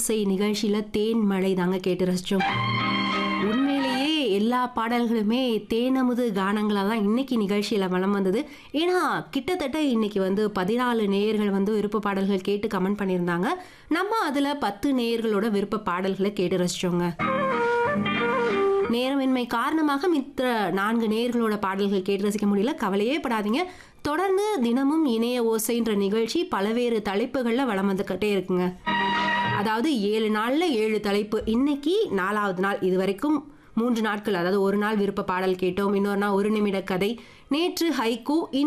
ஓசை நிகழ்ச்சியில தேன் மழை தாங்க கேட்டு ரசிச்சோம் உண்மையிலேயே எல்லா பாடல்களுமே தேனமுது கானங்களாக தான் இன்னைக்கு நிகழ்ச்சியில் வலம் வந்தது ஏன்னா கிட்டத்தட்ட இன்னைக்கு வந்து பதினாலு நேயர்கள் வந்து விருப்ப பாடல்கள் கேட்டு கமெண்ட் பண்ணியிருந்தாங்க நம்ம அதில் பத்து நேயர்களோட விருப்ப பாடல்களை கேட்டு ரசிச்சோங்க நேரமின்மை காரணமாக மித்த நான்கு நேயர்களோட பாடல்கள் கேட்டு ரசிக்க முடியல கவலையே படாதீங்க தொடர்ந்து தினமும் இணைய ஓசைன்ற நிகழ்ச்சி பல்வேறு தலைப்புகளில் வளம் வந்துக்கிட்டே இருக்குங்க அதாவது ஏழு நாளில் ஏழு தலைப்பு இன்னைக்கு நாலாவது நாள் இது வரைக்கும் மூன்று நாட்கள் அதாவது ஒரு நாள் விருப்ப பாடல் கேட்டோம் இன்னொரு நாள் ஒரு நிமிட கதை நேற்று ஹைக்கூ